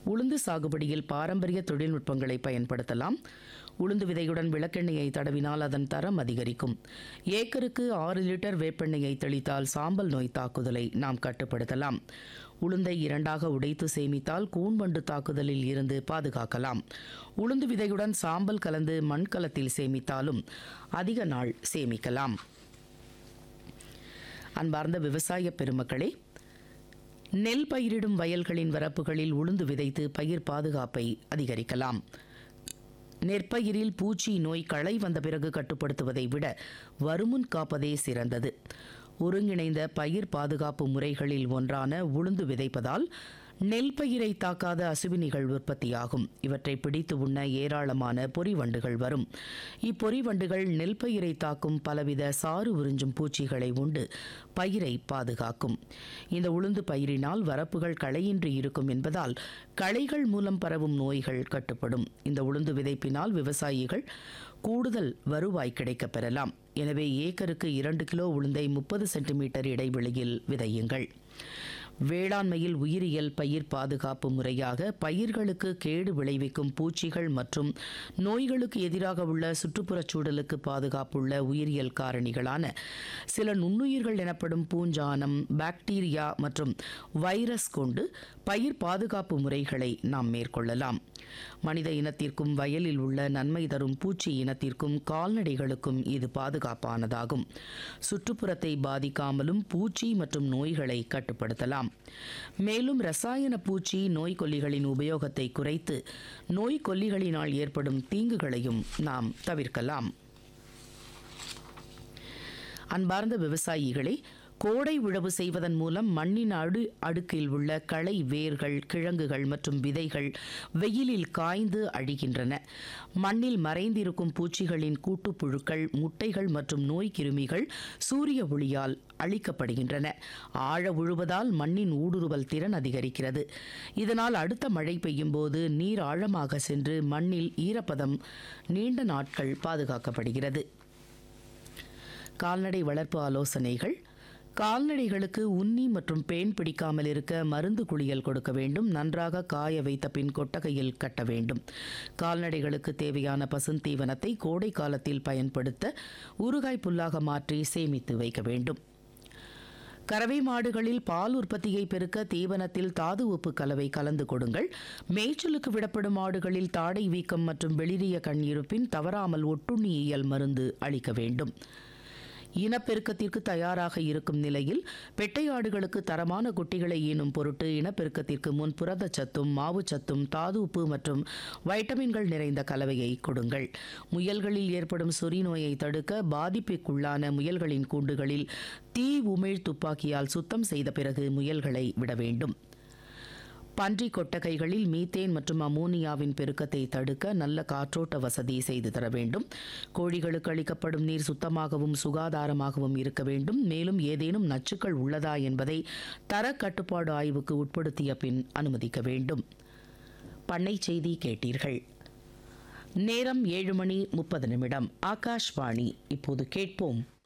உளுந்து சாகுபடியில் பாரம்பரிய தொழில்நுட்பங்களை பயன்படுத்தலாம் உளுந்து விதையுடன் விளக்கெண்ணெயை தடவினால் அதன் தரம் அதிகரிக்கும் ஏக்கருக்கு ஆறு லிட்டர் வேப்பெண்ணெயை தெளித்தால் சாம்பல் நோய் தாக்குதலை நாம் கட்டுப்படுத்தலாம் உளுந்தை இரண்டாக உடைத்து சேமித்தால் கூன்வண்டு தாக்குதலில் இருந்து பாதுகாக்கலாம் உளுந்து விதையுடன் சாம்பல் கலந்து மண்கலத்தில் சேமித்தாலும் அதிக நாள் சேமிக்கலாம் அன்பார்ந்த விவசாய பெருமக்களே நெல் பயிரிடும் வயல்களின் வரப்புகளில் உளுந்து விதைத்து பயிர் பாதுகாப்பை அதிகரிக்கலாம் நெற்பயிரில் பூச்சி நோய் களை வந்த பிறகு கட்டுப்படுத்துவதை விட வருமுன் காப்பதே சிறந்தது ஒருங்கிணைந்த பயிர் பாதுகாப்பு முறைகளில் ஒன்றான உளுந்து விதைப்பதால் நெல் பயிரை தாக்காத அசுவினிகள் உற்பத்தியாகும் இவற்றை பிடித்து உண்ண ஏராளமான பொறிவண்டுகள் வரும் இப்பொறிவண்டுகள் நெல் பயிரை தாக்கும் பலவித சாறு உறிஞ்சும் பூச்சிகளை உண்டு பயிரை பாதுகாக்கும் இந்த உளுந்து பயிரினால் வரப்புகள் களையின்றி இருக்கும் என்பதால் களைகள் மூலம் பரவும் நோய்கள் கட்டுப்படும் இந்த உளுந்து விதைப்பினால் விவசாயிகள் கூடுதல் வருவாய் கிடைக்கப் பெறலாம் எனவே ஏக்கருக்கு இரண்டு கிலோ உளுந்தை முப்பது சென்டிமீட்டர் இடைவெளியில் விதையுங்கள் வேளாண்மையில் உயிரியல் பயிர் பாதுகாப்பு முறையாக பயிர்களுக்கு கேடு விளைவிக்கும் பூச்சிகள் மற்றும் நோய்களுக்கு எதிராக உள்ள சுற்றுப்புறச் சூழலுக்கு பாதுகாப்புள்ள உயிரியல் காரணிகளான சில நுண்ணுயிர்கள் எனப்படும் பூஞ்சானம் பாக்டீரியா மற்றும் வைரஸ் கொண்டு பயிர் பாதுகாப்பு முறைகளை நாம் மேற்கொள்ளலாம் மனித இனத்திற்கும் வயலில் உள்ள நன்மை தரும் பூச்சி இனத்திற்கும் கால்நடைகளுக்கும் இது பாதுகாப்பானதாகும் சுற்றுப்புறத்தை பாதிக்காமலும் பூச்சி மற்றும் நோய்களை கட்டுப்படுத்தலாம் மேலும் ரசாயன பூச்சி நோய்க்கொல்லிகளின் உபயோகத்தை குறைத்து நோய்க்கொல்லிகளினால் ஏற்படும் தீங்குகளையும் நாம் தவிர்க்கலாம் அன்பார்ந்த விவசாயிகளே கோடை உழவு செய்வதன் மூலம் மண்ணின் அடு அடுக்கில் உள்ள களை வேர்கள் கிழங்குகள் மற்றும் விதைகள் வெயிலில் காய்ந்து அழிகின்றன மண்ணில் மறைந்திருக்கும் பூச்சிகளின் கூட்டுப்புழுக்கள் முட்டைகள் மற்றும் நோய் கிருமிகள் சூரிய ஒளியால் அழிக்கப்படுகின்றன ஆழ உழுவதால் மண்ணின் ஊடுருவல் திறன் அதிகரிக்கிறது இதனால் அடுத்த மழை பெய்யும் போது நீர் ஆழமாக சென்று மண்ணில் ஈரப்பதம் நீண்ட நாட்கள் பாதுகாக்கப்படுகிறது கால்நடை வளர்ப்பு ஆலோசனைகள் கால்நடைகளுக்கு உண்ணி மற்றும் பேன் பிடிக்காமல் இருக்க மருந்து குளியல் கொடுக்க வேண்டும் நன்றாக காய வைத்த பின் கொட்டகையில் கட்ட வேண்டும் கால்நடைகளுக்கு தேவையான பசுந்தீவனத்தை கோடை காலத்தில் பயன்படுத்த ஊறுகாய் புல்லாக மாற்றி சேமித்து வைக்க வேண்டும் கறவை மாடுகளில் பால் உற்பத்தியை பெருக்க தீவனத்தில் தாது உப்பு கலவை கலந்து கொடுங்கள் மேய்ச்சலுக்கு விடப்படும் மாடுகளில் தாடை வீக்கம் மற்றும் வெளிரிய கண் இருப்பின் தவறாமல் ஒட்டுண்ணியியல் மருந்து அளிக்க வேண்டும் இனப்பெருக்கத்திற்கு தயாராக இருக்கும் நிலையில் பெட்டை ஆடுகளுக்கு தரமான குட்டிகளை ஈனும் பொருட்டு இனப்பெருக்கத்திற்கு முன் புரதச்சத்தும் மாவுச்சத்தும் தாது உப்பு மற்றும் வைட்டமின்கள் நிறைந்த கலவையை கொடுங்கள் முயல்களில் ஏற்படும் சொறி நோயை தடுக்க பாதிப்புக்குள்ளான முயல்களின் கூண்டுகளில் தீ உமிழ் துப்பாக்கியால் சுத்தம் செய்த பிறகு முயல்களை விட வேண்டும் பன்றி கொட்டகைகளில் மீத்தேன் மற்றும் அமோனியாவின் பெருக்கத்தை தடுக்க நல்ல காற்றோட்ட வசதி செய்து தர வேண்டும் கோழிகளுக்கு அளிக்கப்படும் நீர் சுத்தமாகவும் சுகாதாரமாகவும் இருக்க வேண்டும் மேலும் ஏதேனும் நச்சுக்கள் உள்ளதா என்பதை தர கட்டுப்பாடு ஆய்வுக்கு உட்படுத்திய பின் அனுமதிக்க வேண்டும் பண்ணை செய்தி கேட்டீர்கள் நேரம் ஏழு மணி முப்பது நிமிடம் ஆகாஷ்வாணி இப்போது கேட்போம்